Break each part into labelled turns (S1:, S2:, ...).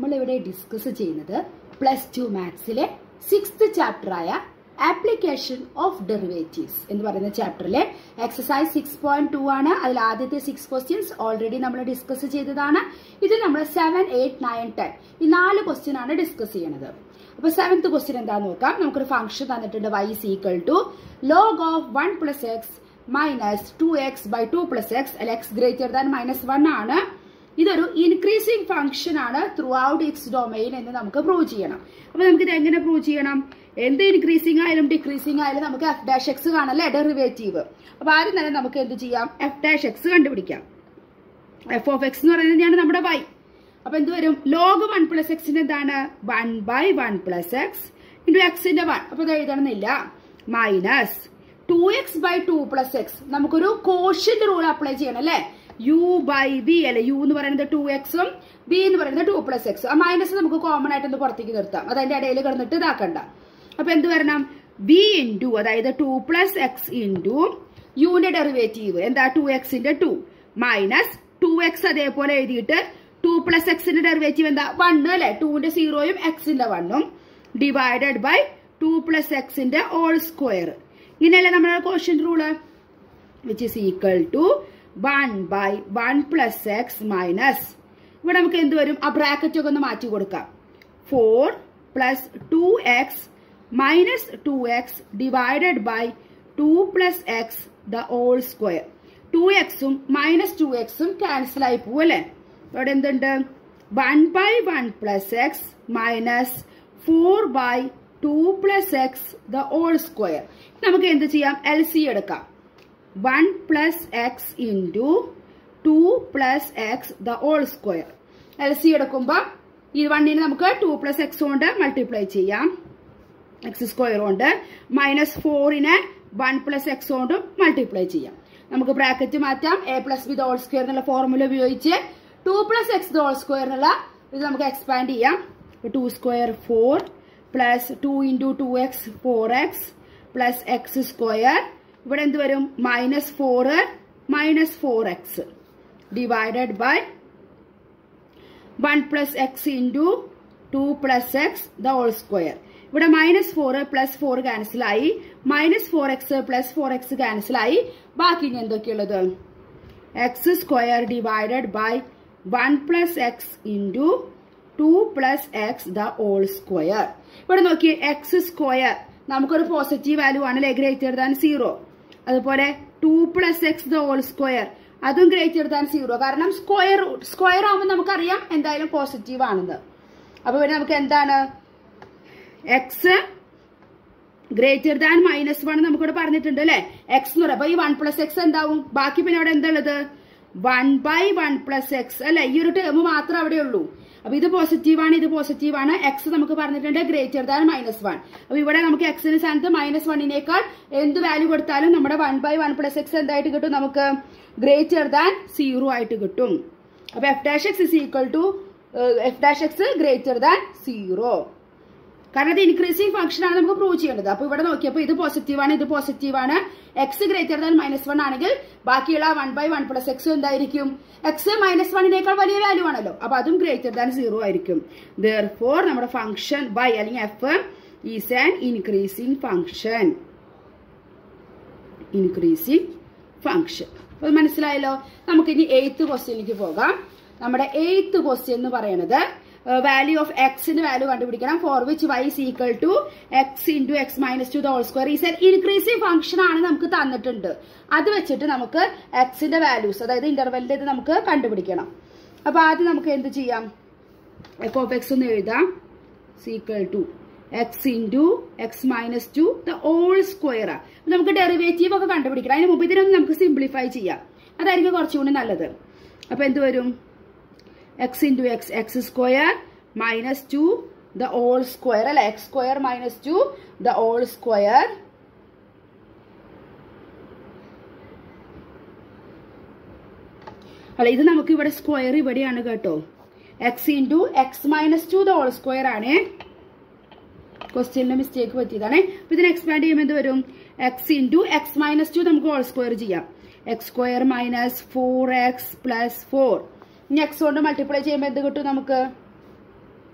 S1: നമ്മളിവിടെ ഡിസ്കസ് ചെയ്യുന്നത് plus two മാത്സിലെ സിക്സ്ത് ചാപ്റ്ററായ ആപ്ലിക്കേഷൻ ഓഫ് ഡെറിവേറ്റീവ്സ് എന്ന് പറയുന്ന ചാപ്റ്ററിലെ എക്സസൈസ് സിക്സ് പോയിന്റ് ടു ആണ് അതിൽ ആദ്യത്തെ സിക്സ് ക്വസ്റ്റ്യൻസ് ഓൾറെഡി നമ്മൾ ഡിസ്കസ് ചെയ്തതാണ് ഇത് നമ്മൾ സെവൻ എയ്റ്റ് നയൻ ടെൻ ഈ നാല് ക്വസ്റ്റ്യൻ ആണ് ഡിസ്കസ് ചെയ്യുന്നത് അപ്പൊ സെവൻത് ക്വസ്റ്റ്യൻ എന്താന്ന് നോക്കാം നമുക്കൊരു ഫംഗ്ഷൻ തന്നിട്ടുണ്ട് y is equal to log of one plus x minus two x by two plus x അല്ല x greater than minus one ആണ് ഇതൊരു ഇൻക്രീസിംഗ് ഫംഗ്ഷൻ ആണ് ത്രൂ ഔട്ട് ഇക്സ് ഡൊമൈൻ എന്ന് നമുക്ക് പ്രൂവ് ചെയ്യണം അപ്പൊ നമുക്ക് ഇത് എങ്ങനെ പ്രൂവ് ചെയ്യണം എന്ത് ഇൻക്രീസിംഗ് ആയാലും ഡിക്രീസിംഗ് ആയാലും നമുക്ക് എഫ് ഡാഷ് എക്സ് കാണല്ലേ ഡെറിവേറ്റീവ് അപ്പൊ ആദ്യം തന്നെ നമുക്ക് എന്ത് ചെയ്യാം എഫ് ഡാഷ് എക്സ് കണ്ടുപിടിക്കാം എഫ് ഓഫ് എക്സ് എന്ന് പറയുന്നത് നമ്മുടെ വൈ അപ്പൊ എന്ത് വരും ലോഗ് വൺ പ്ലസ് എക്സിന്റെ എന്താണ് one by one plus x into എക്സിന്റെ വൺ അപ്പൊ ഇത് എഴുതണമെന്നില്ല minus two x by two plus x നമുക്കൊരു കോഷ്യന്റ് റൂൾ അപ്ലൈ ചെയ്യണം അല്ലേ യു ബൈ ബി അല്ലെ യു എന്ന് പറയുന്നത് ടു എക്സും ബി എന്ന് പറയുന്നത് ടു പ്ലസ് എക്സ് ആ മൈനസ് നമുക്ക് കോമൺ ആയിട്ട് ഒന്ന് പുറത്തേക്ക് നിർത്താം അത് അതിന്റെ ഇടയിൽ കിടന്നിട്ട് ഇതാക്കണ്ട അപ്പൊ എന്ത് വരണം ബി ഇൻറ്റു അതായത് ടു പ്ലസ് എക്സ് ഇൻറ്റു യുവിന്റെ ഡെറിവേറ്റീവ് എന്താ ടു എക്സിന്റെ ടു മൈനസ് ടു എക്സ് അതേപോലെ എഴുതിയിട്ട് ടു പ്ലസ് എക്സിന്റെ ഡെറിവേറ്റീവ് എന്താ വണ്ണ് അല്ലെ ടുവിന്റെ സീറോയും എക്സിന്റെ വണ്ണും ഡിവൈഡഡ് ബൈ ടു പ്ലസ് എക്സിന്റെ ഓൾ സ്ക്വയർ ഇങ്ങനെയല്ലേ നമ്മുടെ question rule which is equal to one by one plus x minus ഇവിടെ നമുക്ക് എന്ത് വരും ആ ബ്രാക്കറ്റ് ഒക്കെ ഒന്ന് മാറ്റി കൊടുക്കാം four plus two x minus two x divided by two plus x the whole square two എക്സും മൈനസ് ടു എക്സും ക്യാൻസൽ ആയി പോവും അല്ലേ ഇവിടെ എന്തുണ്ട് one by one plus x minus four by two plus x the whole square നമുക്ക് എന്ത് ചെയ്യാം എൽ സി എടുക്കാം one plus x into two plus x the whole square L C എടുക്കുമ്പോൾ ഈ വണ്ണിന് നമുക്ക് ടു പ്ലസ് എക്സ് കൊണ്ട് multiply ചെയ്യാം എക്സ് സ്ക്വയർ കൊണ്ട് മൈനസ് ഫോറിനെ വൺ പ്ലസ് എക്സ് കൊണ്ട് മൾട്ടിപ്ലൈ ചെയ്യാം നമുക്ക് ബ്രാക്കറ്റ് മാറ്റാം a plus b the whole square എന്നുള്ള ഫോർമുല ഉപയോഗിച്ച് two plus x the whole square എന്നുള്ള ഇത് നമുക്ക് എക്സ്പാൻഡ് ചെയ്യാം two square four plus two into two x four x plus x square ഇവിടെ എന്ത് വരും minus four minus four x divided by one plus x into two plus x the whole square ഇവിടെ minus four plus four ക്യാൻസലായി minus four x plus four x ക്യാൻസലായി ബാക്കി ഇനി എന്തൊക്കെയുള്ളത് x square divided by one plus x into two plus x the whole square ഇവിടെ നോക്കി x square നമുക്കൊരു positive value ആണ് ഗ്രേറ്റർ ദാൻ സീറോ അതുപോലെ two plus x the whole square അതും ഗ്രേറ്റർ ദാൻ സീറോ കാരണം സ്ക്വയർ സ്ക്വയർ ആവുമ്പോൾ നമുക്കറിയാം എന്തായാലും പോസിറ്റീവ് ആണെന്ന് അപ്പൊ ഇവിടെ നമുക്ക് എന്താണ് x greater than minus one നമുക്കിവിടെ പറഞ്ഞിട്ടുണ്ട് അല്ലെ എക്സ് എന്ന് പറയാം അപ്പൊ ഈ വൺ പ്ലസ് എക്സ് എന്താവും ബാക്കി പിന്നെ അവിടെ എന്താ ഉള്ളത് one by one plus x അല്ലെ ഈ ഒരു ടേം മാത്രമേ അവിടെ ഉള്ളൂ അപ്പൊ ഇത് പോസിറ്റീവ് ആണ് ഇത് പോസിറ്റീവ് ആണ് എക്സ് നമുക്ക് പറഞ്ഞിട്ടുണ്ട് ഗ്രേറ്റർ ദാൻ മൈനസ് വൺ അപ്പൊ ഇവിടെ നമുക്ക് എക്സിന് സ്ഥാനത്ത് മൈനസ് വണ്ണിനേക്കാൾ എന്ത് വാല്യൂ കൊടുത്താലും നമ്മുടെ one by one plus x എന്തായിട്ട് കിട്ടും നമുക്ക് ഗ്രേറ്റർ ദാൻ സീറോ ആയിട്ട് കിട്ടും അപ്പൊ f dash x is equal to f dash x greater than zero കാരണം ഇത് ഇൻക്രീസിംഗ് ഫംഗ്ഷൻ ആണ് നമുക്ക് പ്രൂവ് ചെയ്യേണ്ടത് അപ്പൊ ഇവിടെ നോക്കിയപ്പോൾ ഇത് പോസിറ്റീവ് ആണ് ഇത് പോസിറ്റീവ് ആണ് x greater than minus one ആണെങ്കിൽ ബാക്കിയുള്ള one by one plus x എന്തായിരിക്കും എക്സ് മൈനസ് വണ്ണിനേക്കാൾ വലിയ വാല്യൂ ആണല്ലോ അപ്പൊ അതും ഗ്രേറ്റർ ദാൻ സീറോ ആയിരിക്കും ദർ ഫോർ നമ്മുടെ ഫംഗ്ഷൻ ബൈ അല്ലെങ്കിൽ f is an increasing function increasing function അപ്പൊ മനസ്സിലായല്ലോ നമുക്ക് ഇനി എയ്ത്ത് ക്വസ്റ്റ്യനിലേക്ക് പോകാം നമ്മുടെ എയ്ത്ത് ക്വസ്റ്റ്യൻ എന്ന് പറയുന്നത് വാല്യൂ ഓഫ് എക്സിന്റെ വാല്യൂ കണ്ടുപിടിക്കണം for which y is equal to x into x minus two whole square is increasing function ആണ് നമുക്ക് തന്നിട്ടുണ്ട് അത് വെച്ചിട്ട് നമുക്ക് എക്സിന്റെ വാല്യൂസ് അതായത് ഇന്റർവെല്ലിന്റെ ഇത് നമുക്ക് കണ്ടുപിടിക്കണം അപ്പൊ ആദ്യം നമുക്ക് എന്ത് ചെയ്യാം എഫ് ഓഫ് എക്സ് ഒന്ന് എഴുതാം is equal to x into x minus two the whole square നമുക്ക് ഡെറിവേറ്റീവ് ഒക്കെ കണ്ടുപിടിക്കണം അതിന് മുമ്പ് ഇതിനൊന്ന് നമുക്ക് സിംപ്ലിഫൈ ചെയ്യാം അതായിരിക്കും കുറച്ചുകൂടി നല്ലത് അപ്പൊ എന്ത് വരും x into x x square minus two the whole square അല്ലെ x square minus two the whole square അല്ല ഇത് നമുക്ക് ഇവിടെ സ്ക്വയർ ഇവിടെയാണ് കേട്ടോ x into x minus two the whole square ആണ് ക്വസ്റ്റ്യനിലെ മിസ്റ്റേക്ക് പറ്റിയതാണ് അപ്പൊ ഇതിനെ എക്സ്പാൻഡ് ചെയ്യുമ്പോൾ എന്ത് വരും x into x minus two നമുക്ക് ഹോൾ സ്ക്വയർ ചെയ്യാം x square minus four x plus four ഇനി എക്സ് കൊണ്ട് മൾട്ടിപ്ലൈ ചെയ്യുമ്പോൾ എന്ത് കിട്ടും നമുക്ക്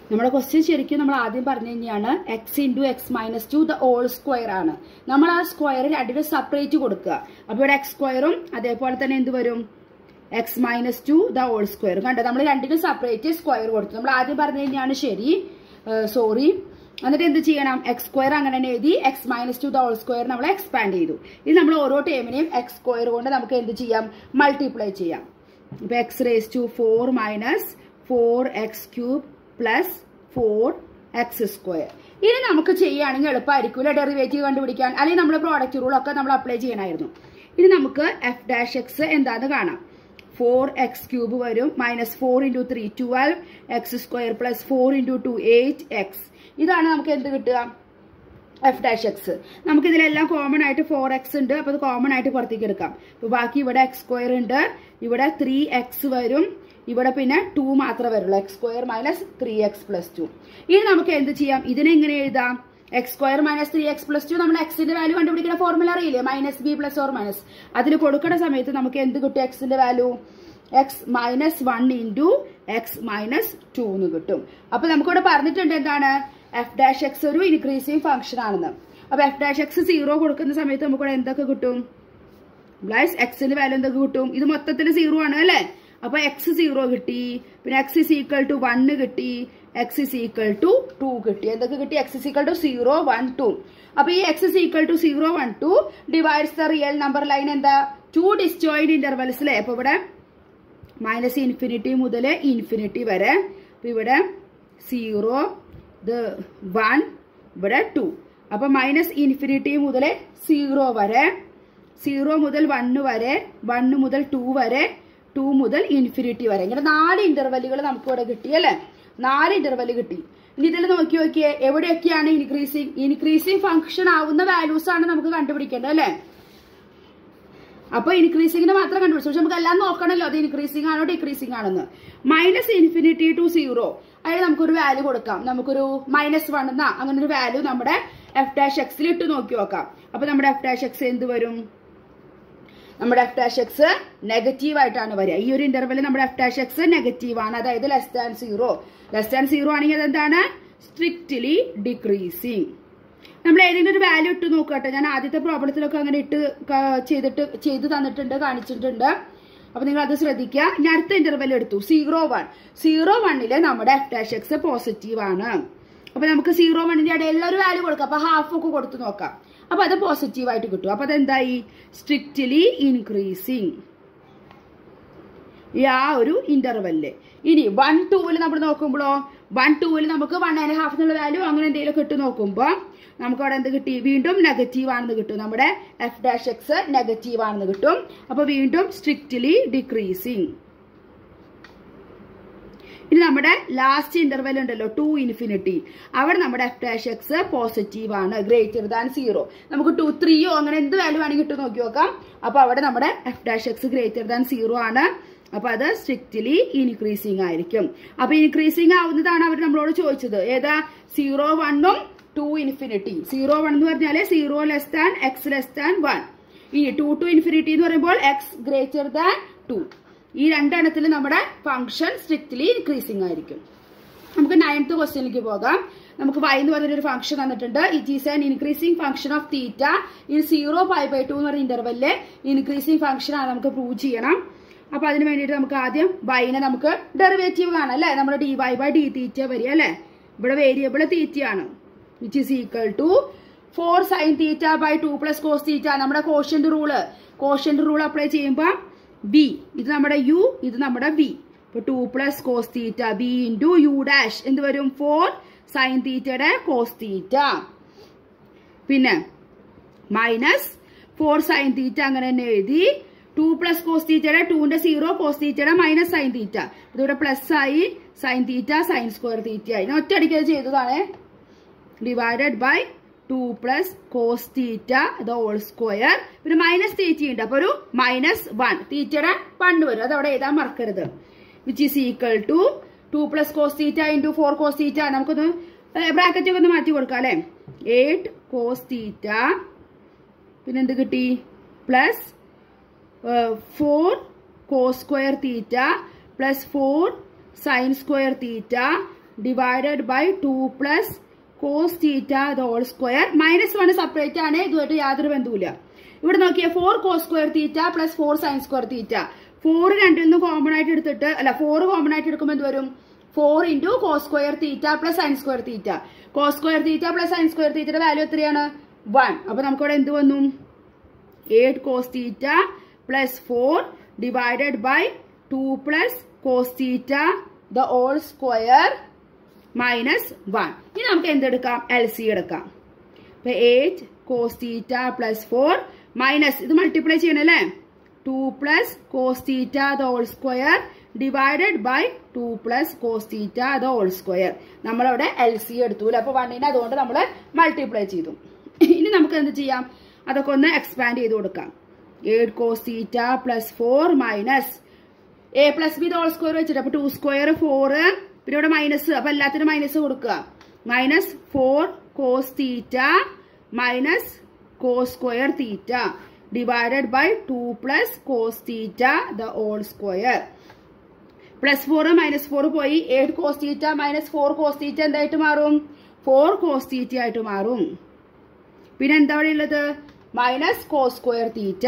S1: നമ്മുടെ ക്വസ്റ്റ്യൻ ശരിക്കും നമ്മൾ ആദ്യം പറഞ്ഞു കഴിഞ്ഞാണ് x into x minus two the whole square ആണ് നമ്മൾ ആ സ്ക്വയർ രണ്ടിനും സെപ്പറേറ്റ് കൊടുക്കുക അപ്പോൾ ഇവിടെ എക്സ് സ്ക്വയറും അതേപോലെ തന്നെ എന്ത് വരും x minus two the whole square കണ്ടോ നമ്മൾ രണ്ടിനും സെപ്പറേറ്റ് സ്ക്വയർ കൊടുത്തു നമ്മൾ ആദ്യം പറഞ്ഞു കഴിഞ്ഞാണ് ശരി സോറി എന്നിട്ട് എന്ത് ചെയ്യണം എക്സ് സ്ക്വയർ അങ്ങനെ തന്നെ എഴുതി x minus two the whole square നമ്മൾ എക്സ്പാൻഡ് ചെയ്തു ഇത് നമ്മൾ ഓരോ ടേമിനെയും എക്സ് സ്ക്വയർ കൊണ്ട് നമുക്ക് എന്ത് ചെയ്യാം മൾട്ടിപ്ലൈ ചെയ്യാം ഇപ്പൊ x raise to four minus four x cube plus four x square ഇനി നമുക്ക് ചെയ്യുകയാണെങ്കിൽ എളുപ്പമായിരിക്കില്ല ഡെറിവേറ്റീവ് കണ്ടുപിടിക്കാൻ അല്ലെങ്കിൽ നമ്മൾ പ്രോഡക്റ്റ് റൂളൊക്കെ നമ്മൾ അപ്ലൈ ചെയ്യണമായിരുന്നു ഇനി നമുക്ക് എഫ് ഡാഷ് എക്സ് എന്താന്ന് കാണാം ഫോർ എക്സ് ക്യൂബ് വരും minus four into three twelve x square plus four into two eight x ഇതാണ് നമുക്ക് എന്ത് കിട്ടുക എഫ് ഡാഷ് എക്സ് നമുക്ക് ഇതിലെല്ലാം കോമൺ ആയിട്ട് ഫോർ എക്സ് ഉണ്ട് അപ്പൊ അത് കോമൺ ആയിട്ട് പുറത്തേക്ക് എടുക്കാം അപ്പൊ ബാക്കി ഇവിടെ എക്സ് സ്ക്വയർ ഉണ്ട് ഇവിടെ ത്രീ എക്സ് വരും ഇവിടെ പിന്നെ ടു മാത്രമേ വരുള്ളൂ x square minus three x plus two ഇനി നമുക്ക് എന്ത് ചെയ്യാം ഇതിനെ എങ്ങനെ എഴുതാം x square minus three x plus two നമ്മൾ എക്സിന്റെ വാല്യൂ കണ്ടുപിടിക്കുന്ന ഫോർമുല അറിയില്ലേ minus b plus or minus അതിൽ കൊടുക്കുന്ന സമയത്ത് നമുക്ക് എന്ത് കിട്ടും എക്സിന്റെ value x minus one into x minus two എന്ന് കിട്ടും അപ്പൊ നമുക്കിവിടെ പറഞ്ഞിട്ടുണ്ട് എന്താണ് എഫ് ഡാഷ് എക്സ് ഒരു ഇൻക്രീസിങ് ഫംഗ്ഷൻ ആണെന്ന് അപ്പൊ എഫ് ഡാഷ് എക്സ് സീറോ കൊടുക്കുന്ന സമയത്ത് നമുക്കിവിടെ എന്തൊക്കെ കിട്ടും പ്ലസ് എക്സിന്റെ വാല്യൂ എന്തൊക്കെ കിട്ടും ഇത് മൊത്തത്തിൽ സീറോ ആണ് അല്ലേ അപ്പൊ എക്സ് സീറോ കിട്ടി പിന്നെ x is equal to one കിട്ടി x is equal to two കിട്ടി എന്തൊക്കെ കിട്ടി x is equal to zero one two അപ്പൊ ഈ x is equal to zero one two divides the real number line എന്താ to disjoint intervals അല്ലേ അപ്പൊ ഇവിടെ മൈനസ് ഇൻഫിനിറ്റി മുതൽ ഇൻഫിനിറ്റി വരെ അപ്പൊ ഇവിടെ സീറോ ഇത് വൺ ഇവിടെ ടു അപ്പൊ മൈനസ് ഇൻഫിനിറ്റി മുതൽ സീറോ വരെ സീറോ മുതൽ വണ്ണ് വരെ വണ്ണ് മുതൽ ടു വരെ ടു മുതൽ ഇൻഫിനിറ്റി വരെ ഇങ്ങനെ നാല് ഇന്റർവെല്ലുകൾ നമുക്ക് ഇവിടെ കിട്ടി അല്ലേ നാല് ഇന്റർവെല് കിട്ടി ഇനി ഇതിൽ നോക്കി നോക്കിയേ എവിടെയൊക്കെയാണ് ഇൻക്രീസിങ് ഇൻക്രീസിങ് ഫംഗ്ഷൻ ആവുന്ന വാല്യൂസ് ആണ് നമുക്ക് കണ്ടുപിടിക്കേണ്ടത് അല്ലേ അപ്പൊ ഇൻക്രീസിംഗിന് മാത്രം കണ്ടുപിടിച്ചു പക്ഷെ നമുക്ക് എല്ലാം നോക്കണല്ലോ അത് ഇൻക്രീസിംഗ് ആണോ ഡിക്രീസിംഗ് ആണെന്ന് മൈനസ് ഇൻഫിനിറ്റി ടു സീറോ അതിന് നമുക്കൊരു വാല്യൂ കൊടുക്കാം നമുക്കൊരു മൈനസ് വൺ എന്നാ അങ്ങനെ ഒരു വാല്യൂ നമ്മുടെ എഫ് ഡാഷ് എക്സിൽ ഇട്ട് നോക്കി നോക്കാം അപ്പൊ നമ്മുടെ എഫ് ഡാഷ് എക്സ് എന്ത് വരും നമ്മുടെ എഫ് ഡാഷ് എക്സ് നെഗറ്റീവ് ആയിട്ടാണ് വരിക ഈ ഒരു ഇന്റർവെല് നമ്മുടെ എഫ് ഡാഷ് എക്സ് നെഗറ്റീവ് ആണ് അതായത് less than zero less than zero ആണെങ്കിൽ അതെന്താണ് സ്ട്രിക്റ്റ്ലി ഡിക്രീസിങ് നമ്മൾ ഏതെങ്കിലും ഒരു വാല്യൂ ഇട്ട് നോക്കട്ടെ ഞാൻ ആദ്യത്തെ പ്രോബ്ലത്തിലൊക്കെ അങ്ങനെ ഇട്ട് ക- ചെയ്തിട്ട് ചെയ്ത് തന്നിട്ടുണ്ട് കാണിച്ചിട്ടുണ്ട് അപ്പൊ നിങ്ങൾ അത് ശ്രദ്ധിക്കുക ഇനി അടുത്ത ഇന്റർവെൽ എടുത്തു സീറോ വൺ സീറോ വണ്ണില് നമ്മുടെ എഫ് ഡാഷ് എക്സ് പോസിറ്റീവ് ആണ് അപ്പൊ നമുക്ക് സീറോ വണ്ണിന്റെ ഇടയിലുള്ള ഒരു വാല്യൂ കൊടുക്കാം അപ്പൊ ഹാഫ് ഒക്കെ കൊടുത്ത് നോക്കാം അപ്പൊ അത് പോസിറ്റീവ് ആയിട്ട് കിട്ടും അപ്പൊ അതെന്തായി സ്ട്രിക്റ്റ്ലി ഇൻക്രീസിങ് ഈ ആ ഒരു ഇന്റർവെല്ല് ഇനി വൺ ടൂവിൽ നമ്മൾ നോക്കുമ്പോഴോ വൺ ടൂവിൽ നമുക്ക് വൺ ആൻഡ് ഹാഫ് എന്നുള്ള വാല്യൂ അങ്ങനെ എന്തെങ്കിലും കിട്ടും നോക്കുമ്പോൾ നമുക്ക് അവിടെ എന്ത് കിട്ടി വീണ്ടും നെഗറ്റീവ് ആണെന്ന് കിട്ടും നമ്മുടെ എഫ് ഡാഷ് എക്സ് നെഗറ്റീവ് ആണെന്ന് കിട്ടും അപ്പൊ വീണ്ടും സ്ട്രിക്റ്റ്ലി ഡിക്രീസിങ് ഇനി നമ്മുടെ ലാസ്റ്റ് ഇന്റർവെൽ ഉണ്ടല്ലോ ടു ഇൻഫിനിറ്റി അവിടെ നമ്മുടെ എഫ് ഡാഷ് എക്സ് പോസിറ്റീവ് ആണ് ഗ്രേറ്റർ ദാൻ സീറോ നമുക്ക് ടു ത്രീയോ അങ്ങനെ എന്ത് വാല്യൂ വേണമെങ്കിൽ ഇട്ട് നോക്കി നോക്കാം അപ്പൊ അവിടെ നമ്മുടെ f dash x greater than zero ആണ് അപ്പൊ അത് സ്ട്രിക്റ്റ്ലി ഇൻക്രീസിങ് ആയിരിക്കും അപ്പൊ ഇൻക്രീസിങ് ആവുന്നതാണ് അവർ നമ്മളോട് ചോദിച്ചത് ഏതാ സീറോ വണ്ണും ടു ഇൻഫിനിറ്റി സീറോ വൺ എന്ന് പറഞ്ഞാല് zero less than x less than one ഇനി ടു ടു ഇൻഫിനിറ്റി എന്ന് പറയുമ്പോൾ എക്സ് ഗ്രേറ്റർ ദാൻ ടു ഈ രണ്ടെണ്ണത്തിൽ നമ്മുടെ ഫംഗ്ഷൻ സ്ട്രിക്റ്റ്ലി ഇൻക്രീസിങ് ആയിരിക്കും നമുക്ക് നയൻത്ത് ക്വസ്റ്റ്യനിലേക്ക് പോകാം നമുക്ക് y എന്ന് പറഞ്ഞൊരു ഫംഗ്ഷൻ തന്നിട്ടുണ്ട് it is an increasing function of theta in zero pi by two എന്ന് പറയുന്ന ഇന്റർവെല്ല് ഇൻക്രീസിംഗ് ഫംഗ്ഷൻ ആണ് നമുക്ക് പ്രൂവ് ചെയ്യണം അപ്പൊ അതിന് വേണ്ടിയിട്ട് നമുക്ക് ആദ്യം വൈനെ നമുക്ക് ഡെറിവേറ്റീവ് കാണാം അല്ലെ നമ്മുടെ d y by d theta വരിക അല്ലെ ഇവിടെ വേരിയബിൾ തീറ്റയാണ് which is equal to four sine theta by two plus cos theta നമ്മുടെ quotient rule quotient rule apply ചെയ്യുമ്പോൾ ബി ഇത് നമ്മുടെ യു ഇത് നമ്മുടെ ബി ഇപ്പൊ two plus cos theta v into u dash എന്ത് വരും ഫോർ സൈൻ തീറ്റയുടെ കോസ് തീറ്റ പിന്നെ മൈനസ് ഫോർ സൈൻ തീറ്റ അങ്ങനെ തന്നെ എഴുതി ടു പ്ലസ് കോസ് തീറ്റയുടെ ടുവിന്റെ സീറോ കോസ് തീറ്റയുടെ മൈനസ് സൈൻ തീറ്റ ഇതിവിടെ പ്ലസ് ആയി sine theta sine square theta ആയി ഞാൻ ഒറ്റയടിക്ക് അത് ചെയ്തതാണ് divided by two plus cos theta the whole square പിന്നെ മൈനസ് തീറ്റ ഉണ്ട് അപ്പൊ ഒരു മൈനസ് വൺ തീറ്റയുടെ വൺ വരും അത് അവിടെ എഴുതാൻ മറക്കരുത് which is equal to two plus cos theta into four cos theta നമുക്കൊന്ന് ബ്രാക്കറ്റ് ഒക്കെ ഒന്ന് മാറ്റി കൊടുക്കാം അല്ലെ എയ്റ്റ് കോസ് തീറ്റ പിന്നെ എന്ത് കിട്ടി plus four cos square theta plus four sine square theta divided by two plus cos theta the whole square minus one separate ആണ് ഇതുമായിട്ട് യാതൊരു ബന്ധവുമില്ല ഇവിടെ നോക്കിയാൽ four cos square theta plus four sine square theta four രണ്ടിൽ നിന്ന് common ആയിട്ട് എടുത്തിട്ട് അല്ല ഫോർ കോമൺ ആയിട്ട് എടുക്കുമ്പോൾ എന്ത് വരും four into cos square theta plus sine square theta cos square theta plus sine square തീറ്റയുടെ വാല്യൂ എത്രയാണ് വൺ അപ്പൊ നമുക്കിവിടെ എന്ത് വന്നു eight cos theta plus four divided by two plus cos theta the whole square minus one ഇനി നമുക്ക് എന്തെടുക്കാം L C എടുക്കാം അപ്പൊ eight cos theta plus four minus ഇത് മൾട്ടിപ്ലൈ ചെയ്യണം അല്ലേ two plus cos theta the whole square divided by two plus cos theta the whole square നമ്മളവിടെ L C എടുത്തു അപ്പൊ വണ്ണിനെ അതുകൊണ്ട് നമ്മൾ മൾട്ടിപ്ലൈ ചെയ്തു ഇനി നമുക്ക് എന്ത് ചെയ്യാം അതൊക്കെ ഒന്ന് എക്സ്പാൻഡ് ചെയ്ത് കൊടുക്കാം eight cos theta plus four minus a plus b whole square വെച്ചിട്ട് അപ്പൊ ടു സ്ക്വയർ ഫോർ പിന്നെ ഇവിടെ മൈനസ് അപ്പൊ എല്ലാത്തിനും മൈനസ് കൊടുക്കുക minus four cos theta minus cos square theta divided by two plus cos theta the whole square plus four minus four പോയി eight cos theta minus four cos theta എന്തായിട്ട് മാറും four cos തീറ്റ ആയിട്ട് മാറും പിന്നെ എന്താ അവിടെ ഉള്ളത് minus cos square theta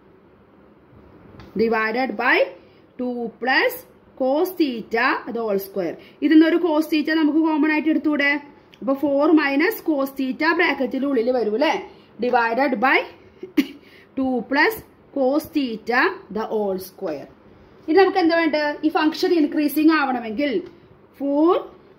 S1: divided by two plus cos theta അത് ഹോൾ സ്ക്വയർ ഇതിന്നൊരു കോസ് തീറ്റ നമുക്ക് കോമൺ ആയിട്ട് എടുത്തൂടെ അപ്പൊ ഫോർ മൈനസ് കോസ് തീറ്റ ബ്രാക്കറ്റിന്റെ ഉള്ളിൽ വരും അല്ലെ divided by two plus cos theta the whole square ഇനി നമുക്ക് എന്താ വേണ്ടത് ഈ ഫംഗ്ഷൻ ഇൻക്രീസിങ് ആവണമെങ്കിൽ for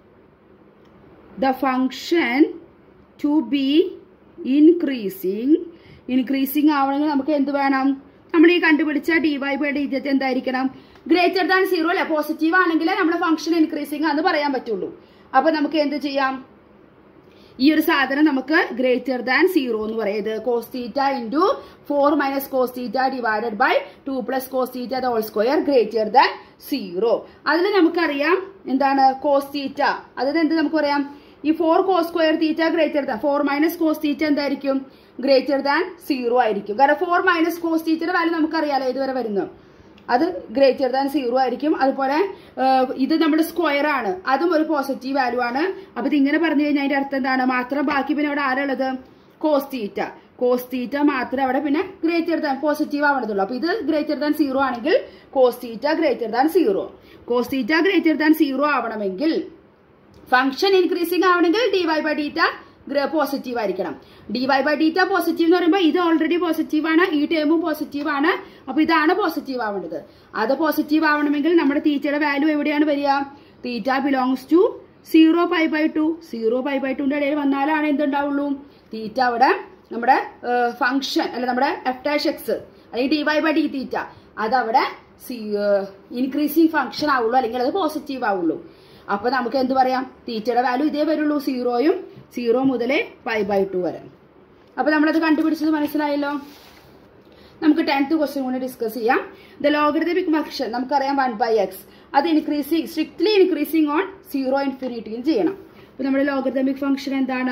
S1: the function to be increasing increasing ആവണമെങ്കിൽ നമുക്ക് എന്ത് വേണം നമ്മൾ ഈ കണ്ടുപിടിച്ച ഡി വൈ ബൈ ഡി ജെറ്റ് എന്തായിരിക്കണം ഗ്രേറ്റർ ദാൻ സീറോ അല്ലെ പോസിറ്റീവ് ആണെങ്കിൽ നമ്മുടെ ഫംഗ്ഷൻ ഇൻക്രീസിങ് എന്ന് പറയാൻ പറ്റുള്ളൂ അപ്പൊ നമുക്ക് എന്ത് ചെയ്യാം ഈ ഒരു സാധനം നമുക്ക് ഗ്രേറ്റർ ദാൻ സീറോ എന്ന് പറയുന്നത് cos theta into four minus cos theta divided by two plus cos theta whole square greater than zero അതിൽ നമുക്കറിയാം എന്താണ് കോസ് തീറ്റ അതായത് എന്ത് നമുക്ക് പറയാം ഈ four cos square theta greater than four minus cos theta എന്തായിരിക്കും ഗ്രേറ്റർ ദാൻ സീറോ ആയിരിക്കും കാരണം ഫോർ മൈനസ് കോസ് തീറ്റയുടെ വാല്യൂ നമുക്കറിയാലോ ഇതുവരെ വരുന്നു അത് ഗ്രേറ്റർ ദാൻ സീറോ ആയിരിക്കും അതുപോലെ ഇത് നമ്മുടെ സ്ക്വയർ ആണ് അതും ഒരു പോസിറ്റീവ് വാല്യൂ ആണ് അപ്പൊ ഇത് ഇങ്ങനെ പറഞ്ഞു കഴിഞ്ഞാൽ അതിന്റെ അർത്ഥം എന്താണ് മാത്രം ബാക്കി പിന്നെ അവിടെ ആരുള്ളത് കോസ് തീറ്റ കോസ് തീറ്റ മാത്രമേ അവിടെ പിന്നെ ഗ്രേറ്റർ ദാൻ പോസിറ്റീവ് ആവണതുള്ളൂ അപ്പൊ ഇത് ഗ്രേറ്റർ ദാൻ സീറോ ആണെങ്കിൽ cos theta greater than zero cos theta greater than zero ആവണമെങ്കിൽ ഫംഗ്ഷൻ ഇൻക്രീസിംഗ് ആവണമെങ്കിൽ d y by d theta positive ആയിരിക്കണം d y by d theta positive എന്ന് പറയുമ്പോൾ ഇത് ഓൾറെഡി പോസിറ്റീവ് ആണ് ഈ ടേമും പോസിറ്റീവ് ആണ് അപ്പൊ ഇതാണ് പോസിറ്റീവ് ആവേണ്ടത് അത് പോസിറ്റീവ് ആവണമെങ്കിൽ നമ്മുടെ തീറ്റയുടെ വാല്യൂ എവിടെയാണ് വരിക theta belongs to zero pi by two zero pi by ടുന്റെ ഇടയിൽ വന്നാലാണ് എന്തുണ്ടാവുള്ളൂ തീറ്റ അവിടെ നമ്മുടെ ഫംഗ്ഷൻ അല്ല നമ്മുടെ എഫ് ഡാഷ് എക്സ് അല്ലെങ്കിൽ d y by d theta അതവിടെ ഇൻക്രീസിങ് ഫംഗ്ഷൻ ആവുള്ളൂ അല്ലെങ്കിൽ അത് പോസിറ്റീവ് ആവുള്ളൂ അപ്പൊ നമുക്ക് എന്ത് പറയാം തീറ്റയുടെ വാല്യൂ ഇതേ വരുള്ളൂ സീറോയും സീറോ മുതൽ പൈ ബൈ ടു വരെ അപ്പൊ നമ്മളത് കണ്ടുപിടിച്ചത് മനസ്സിലായല്ലോ നമുക്ക് ടെൻത്ത് ക്വസ്റ്റ്യൻ കൂടി ഡിസ്കസ് ചെയ്യാം ദ ലോഗരിതമിക് ഫംഗ്ഷൻ നമുക്കറിയാം വൺ ബൈ എക്സ് അത് increasing strictly increasing on zero ഇൻഫിനിറ്റിയും ചെയ്യണം അപ്പൊ നമ്മുടെ ലോഗരിതമിക് ഫംഗ്ഷൻ എന്താണ്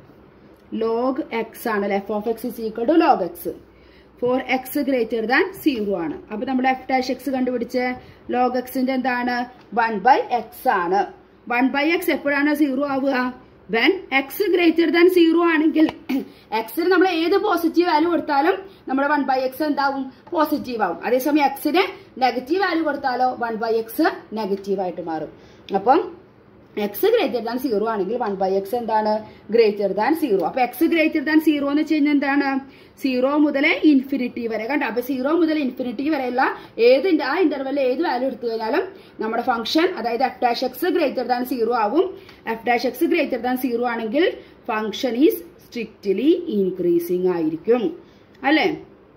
S1: ലോഗ് എക്സ് ആണ് f of x is equal to log x four x greater than zero ആണ് അപ്പൊ നമ്മുടെ എഫ് ഡാഷ് എക്സ് കണ്ടുപിടിച്ച് ലോഗ് എക്സിന്റെ എന്താണ് വൺ ബൈ എക്സ് ആണ് വൺ ബൈ എക്സ് എപ്പോഴാണ് സീറോ ആവുക when x greater than zero ആണെങ്കിൽ എക്സിന് നമ്മൾ ഏത് പോസിറ്റീവ് വാല്യൂ കൊടുത്താലും നമ്മുടെ വൺ ബൈ എക്സ് എന്താവും പോസിറ്റീവ് ആവും അതേസമയം എക്സിന് നെഗറ്റീവ് വാല്യൂ കൊടുത്താലോ വൺ ബൈ എക്സ് നെഗറ്റീവ് ആയിട്ട് മാറും അപ്പം എക്സ് ഗ്രേറ്റർ ദാൻ സീറോ ആണെങ്കിൽ വൺ ബൈ എക്സ് എന്താണ് ഗ്രേറ്റർ ദാൻ സീറോ അപ്പൊ എക്സ് ഗ്രേറ്റർ ദാൻ സീറോ എന്ന് വെച്ച് കഴിഞ്ഞാൽ എന്താണ് സീറോ മുതൽ ഇൻഫിനിറ്റി വരെ കണ്ടോ അപ്പൊ സീറോ മുതൽ ഇൻഫിനിറ്റി വരെയുള്ള ഏത് ആ ഇന്റർവെല്ലിൽ ഏത് വാല്യൂ എടുത്തു കഴിഞ്ഞാലും നമ്മുടെ ഫംഗ്ഷൻ അതായത് f dash x greater than zero ആവും f dash x greater than zero ആണെങ്കിൽ ഫംഗ്ഷൻ ഈസ് സ്ട്രിക്റ്റ്ലി ഇൻക്രീസിങ് ആയിരിക്കും അല്ലേ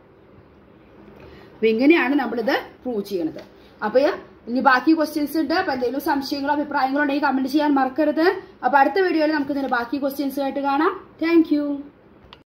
S1: അപ്പൊ ഇങ്ങനെയാണ് നമ്മളിത് പ്രൂവ് ചെയ്യണത് അപ്പൊ ഇനി ബാക്കി ക്വസ്റ്റ്യൻസ് ഉണ്ട് അപ്പൊ എന്തെങ്കിലും സംശയങ്ങളോ അഭിപ്രായങ്ങളോ ഉണ്ടെങ്കിൽ കമന്റ് ചെയ്യാൻ മറക്കരുത് അപ്പൊ അടുത്ത വീഡിയോയിൽ നമുക്ക് ഇതിന്റെ ബാക്കി ക്വസ്റ്റ്യൻസ് ആയിട്ട് കാണാം താങ്ക്